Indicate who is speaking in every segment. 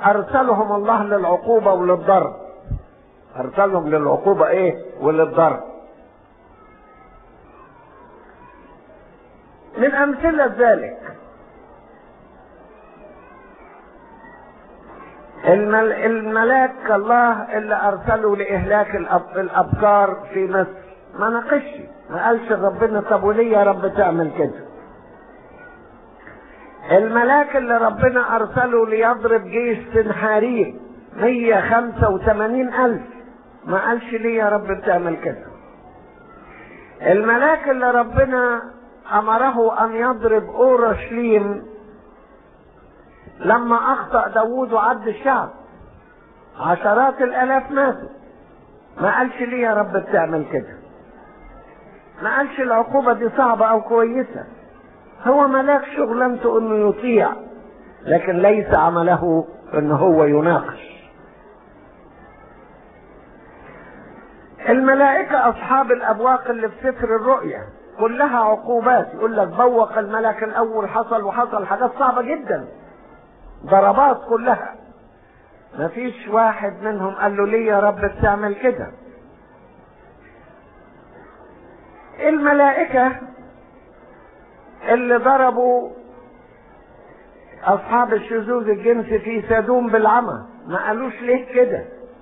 Speaker 1: ارسلهم الله للعقوبة وللضرب ارسلهم للعقوبة ايه وللضرب من امثلة ذلك المل... الملاك الله اللي ارسله لاهلاك الأب... الابكار في مصر ما ناقشش ما قالش ربنا طب وليه يا رب تعمل كده الملاك اللي ربنا ارسله ليضرب جيش سنحاريب 185 الف ما قالش ليه يا رب بتعمل كده الملاك اللي ربنا امره ان يضرب اورشليم لما اخطا داوود وعد الشعب عشرات الالاف ماتوا ما قالش ليه يا رب بتعمل كده ما قالش العقوبه دي صعبه او كويسه هو ملاك شغلانته انه يطيع لكن ليس عمله ان هو يناقش الملائكة أصحاب الأبواق اللي في سفر الرؤيا كلها عقوبات يقول لك بوق الملك الأول حصل وحصل حاجات صعبة جدا ضربات كلها مفيش واحد منهم قال له ليه يا رب بتعمل كده الملائكة اللي ضربوا أصحاب الشذوذ الجنسي في سدوم بالعمى ما قالوش ليه كده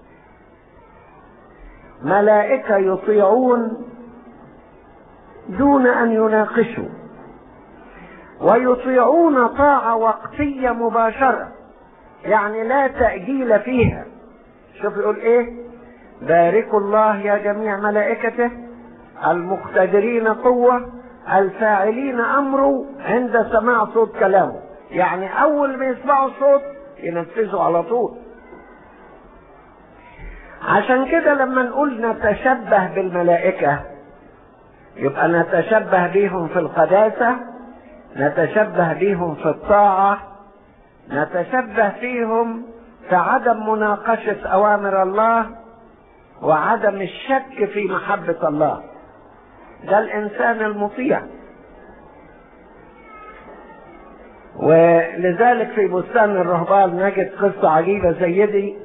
Speaker 1: ملائكة يطيعون دون أن يناقشوا ويطيعون طاعة وقتية مباشرة يعني لا تأجيل فيها شوف يقول ايه باركوا الله يا جميع ملائكته المقتدرين قوة الفاعلين أمره عند سماع صوت كلامه يعني أول ما يسمعوا الصوت ينفذوا على طول عشان كده لما نقول نتشبه بالملائكة يبقى نتشبه بيهم في القداسة نتشبه بيهم في الطاعة نتشبه فيهم في عدم مناقشة أوامر الله وعدم الشك في محبة الله ده الإنسان المطيع ولذلك في بستان الرهبان نجد قصة عجيبة زي دي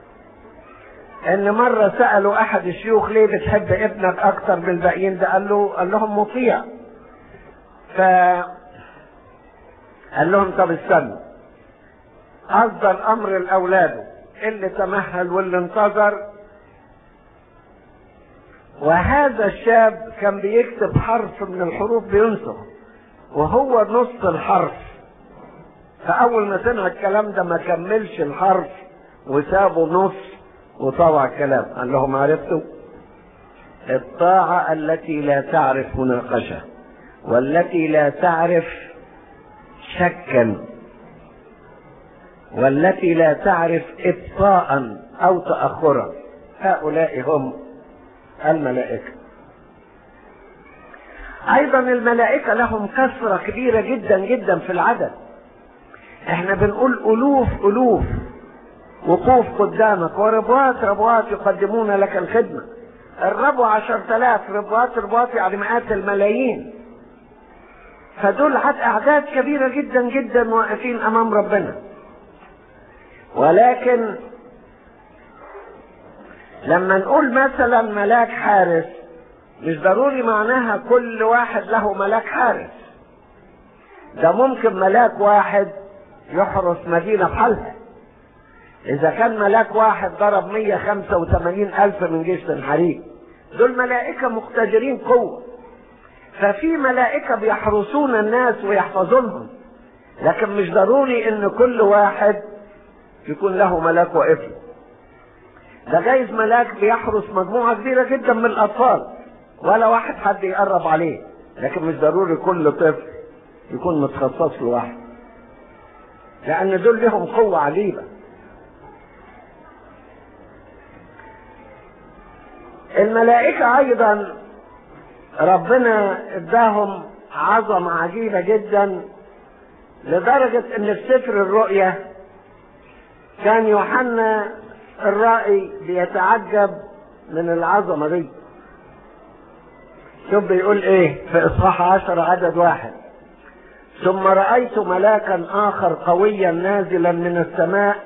Speaker 1: ان مرة سألوا احد الشيوخ ليه بتحب ابنك اكتر من الباقيين ده قال له قال لهم مطيع ف قال لهم طب استنوا اصدر امر لاولاده اللي تمهل واللي انتظر وهذا الشاب كان بيكتب حرف من الحروف بينسخ وهو نص الحرف فاول ما سمع الكلام ده ما كملش الحرف وسابه نص وطبع الكلام قال لهم عرفتوا الطاعة التي لا تعرف مناقشة والتي لا تعرف شكا والتي لا تعرف إبطاء أو تأخرا هؤلاء هم الملائكة أيضا الملائكة لهم كثرة كبيرة جدا جدا في العدد احنا بنقول ألوف ألوف وقوف قدامك وربوات ربوات يقدمون لك الخدمة الربو عشر تلاف ربوات ربوات يعني مئات الملايين فدول أعداد كبيرة جدا جدا واقفين أمام ربنا ولكن لما نقول مثلا ملاك حارس مش ضروري معناها كل واحد له ملاك حارس ده ممكن ملاك واحد يحرس مدينة بحالها إذا كان ملاك واحد ضرب 185 ألف من جيش الحريق دول ملائكة مقتدرين قوة ففي ملائكة بيحرسون الناس ويحفظونهم لكن مش ضروري إن كل واحد يكون له ملاك واقف له ده جايز ملاك بيحرس مجموعة كبيرة جدا من الأطفال ولا واحد حد يقرب عليه لكن مش ضروري كل طفل يكون متخصص لوحده لأن دول لهم قوة عجيبة الملائكة أيضا ربنا اداهم عظمة عجيبة جدا لدرجة ان في سفر الرؤيا كان يوحنا الرائي بيتعجب من العظمة دي شوف بيقول ايه في اصحاح عشر عدد واحد ثم رأيت ملاكا آخر قويا نازلا من السماء